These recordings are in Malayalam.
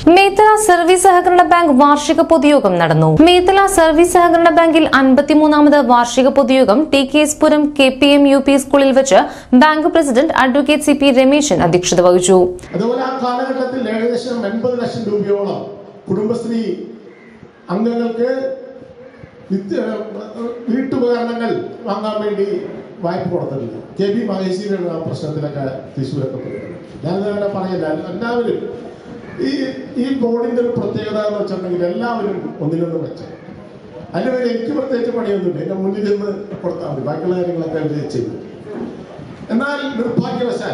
മേത്തല സർവീസ് സഹകരണ ബാങ്ക് വാർഷിക പൊതുയോഗം നടന്നു മേത്തല സർവീസ് സഹകരണ ബാങ്കിൽ അൻപത്തിമൂന്നാമത് വാർഷിക പൊതുയോഗം ടി കെ എസ് പുരം കെ പി എം യു പി സ്കൂളിൽ വെച്ച് bank president advocate C P Rameshan അധ്യക്ഷത വഹിച്ചു അതുപോലെ ആ കാലഘട്ടത്തിൽ ഏകദേശം എൺപത് ലക്ഷം രൂപയോളം കുടുംബശ്രീ അംഗങ്ങൾക്ക് നിത്യ വീട്ടുപകരണങ്ങൾ വാങ്ങാൻ വേണ്ടി വായ്പ കൊടുത്തിട്ടുണ്ട് കെ ബി മഹേശ്വരിയാണ് ആ പ്രശ്നത്തിലൊക്കെ തൃശ്ശൂരൊക്കെ പോയത് ഞാനിതങ്ങനെ പറയില്ല എല്ലാവരും ഈ ഈ ബോർഡിന്റെ ഒരു പ്രത്യേകത എന്ന് വെച്ചിട്ടുണ്ടെങ്കിൽ എല്ലാവരും ഒന്നിനൊന്ന് മെച്ചം അതിന് വേണ്ടി എനിക്ക് പ്രത്യേകിച്ച് പണിയൊന്നുമില്ല എന്റെ മുന്നിൽ നിന്ന് കൊടുത്താൽ മതി ബാക്കിയുള്ള കാര്യങ്ങളൊക്കെ അവർ ചെയ്തു എന്നാൽ നിർഭാഗ്യവശാൽ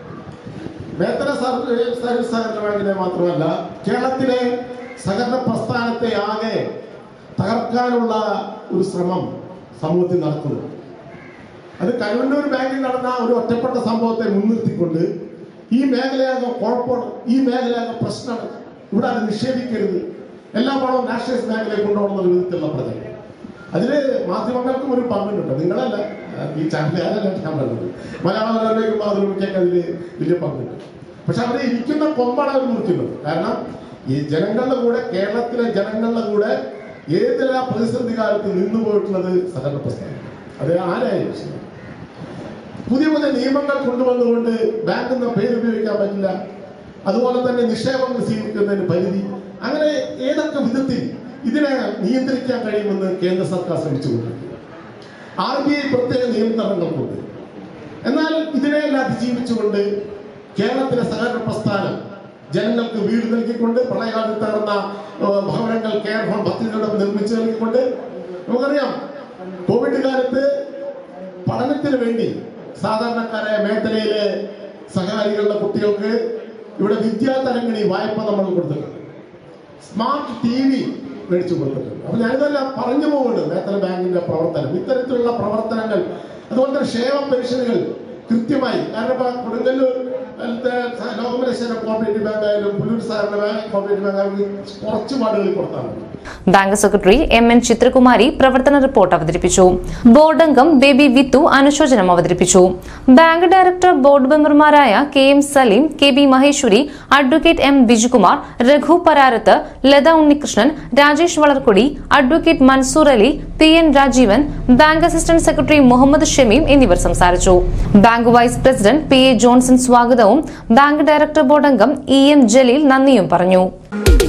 വേതന സർവീസ് സർവീസ് സഹകരണ ബാങ്കിനെ മാത്രമല്ല കേരളത്തിലെ സഹകരണ പ്രസ്ഥാനത്തെ ആകെ തകർക്കാനുള്ള ഒരു ശ്രമം സമൂഹത്തിൽ നടക്കുന്നു അത് കരുവന്നൂർ ബാങ്കിൽ നടന്ന ഒരു ഒറ്റപ്പെട്ട സംഭവത്തെ മുൻനിർത്തിക്കൊണ്ട് ഈ മേഖലയാകെ കുഴപ്പമാണ് ഈ മേഖലയാകെ പ്രശ്നമാണ് ഇവിടെ അത് നിഷേധിക്കരുത് എല്ലാ പണവും നാഷണലൈസ് ബാങ്കിലേക്ക് കൊണ്ടുപോകുന്ന ഒരു വിധത്തിലുള്ള പ്രചരണം അതില് മാധ്യമങ്ങൾക്കും ഒരു പങ്കുണ്ട് നിങ്ങളല്ല ഈ ചാനലുകാരല്ല ഞാൻ പറഞ്ഞത് മലയാള മനോരമയ്ക്കും മാതൃഭൂമിക്കൊക്കെ അതില് വലിയ പങ്കുണ്ട് പക്ഷെ അവര് ഇരിക്കുന്ന കൊമ്പാണ് അവർ മുറിക്കുന്നത് കാരണം ഈ ജനങ്ങളുടെ കൂടെ കേരളത്തിലെ ജനങ്ങളുടെ കൂടെ ഏതെല്ലാം പ്രതിസന്ധി കാലത്ത് നിന്നു പോയിട്ടുള്ളത് സഹകരണ പ്രസ്ഥാനം അത് ആരായാലും ശരി പുതിയ പുതിയ നിയമങ്ങൾ കൊണ്ടുവന്നുകൊണ്ട് ബാങ്ക് എന്ന പേര് ഉപയോഗിക്കാൻ പറ്റില്ല അതുപോലെ തന്നെ നിക്ഷേപങ്ങൾ സ്വീകരിക്കുന്നതിന് പരിധി അങ്ങനെ ഏതൊക്കെ വിധത്തിൽ ഇതിനെ നിയന്ത്രിക്കാൻ കഴിയുമെന്ന് കേന്ദ്ര സർക്കാർ ശ്രമിച്ചുകൊണ്ടിരിക്കുന്നു ആർ ബി ഐ പ്രത്യേക നിയന്ത്രണങ്ങൾ കൊണ്ട് എന്നാൽ ഇതിനെയെല്ലാം അതിജീവിച്ചുകൊണ്ട് കേരളത്തിലെ സഹകരണ പ്രസ്ഥാനം ജനങ്ങൾക്ക് വീട് നൽകിക്കൊണ്ട് പ്രളയകാലത്ത് തകർന്ന ഏഹ്, ഭവനങ്ങൾ കെയർ ഹോം പദ്ധതികളുടെ നിർമ്മിച്ചു നൽകിക്കൊണ്ട് നമുക്കറിയാം കോവിഡ് കാലത്ത് പഠനത്തിന് വേണ്ടി സാധാരണക്കാരായ മേഖലയിലെ സഹകാരികളുടെ കുട്ടികൾക്ക് ഇവിടെ വിദ്യാതരംഗിണി വായ്പ നമ്മൾ കൊടുത്തിട്ടുണ്ട് സ്മാർട്ട് ടി വി മേടിച്ചു കൊടുത്തിട്ടുണ്ട് അപ്പൊ ഞാനിതെല്ലാം പറഞ്ഞു പോകുന്നുണ്ട് മേത്തല ബാങ്കിന്റെ പ്രവർത്തനം ഇത്തരത്തിലുള്ള പ്രവർത്തനങ്ങൾ അതുപോലെ തന്നെ ക്ഷേമ പെൻഷനുകൾ കൃത്യമായി കാരണം ഇപ്പൊ കൊടുങ്ങല്ലൂർ ലോകമലേശ്വര കോപ്പറേറ്റീവ് ബാങ്ക് ആയാലും പുല്ലൂർ സഹകരണ ബാങ്ക് കോപ്പറേറ്റീവ് ബാങ്ക് ആയാലും കുറച്ച് വാർഡുകളിൽ കൊടുത്താണ് ബാങ്ക് സെക്രട്ടറി എം എൻ ചിത്രകുമാരി പ്രവർത്തന റിപ്പോർട്ട് അവതരിപ്പിച്ചു ബോർഡ് അംഗം ബേബി വിത്തു അനുശോചനം അവതരിപ്പിച്ചു ബാങ്ക് ഡയറക്ടർ ബോർഡ് മെമ്പർമാരായ K M Saleem K B Maheshwari advocate M Bijukumar Raghu Pararath Latha Unnikrishnan Rajesh Valarkudi advocate Mansoor Ali P N Rajeevan bank assistant secretary Muhammad Shameem എന്നിവർ സംസാരിച്ചു bank vice president P A Johnson സ്വാഗതവും ബാങ്ക് ഡയറക്ടർ ബോർഡ് അംഗം ഇ എം ജലീൽ നന്ദിയും പറഞ്ഞു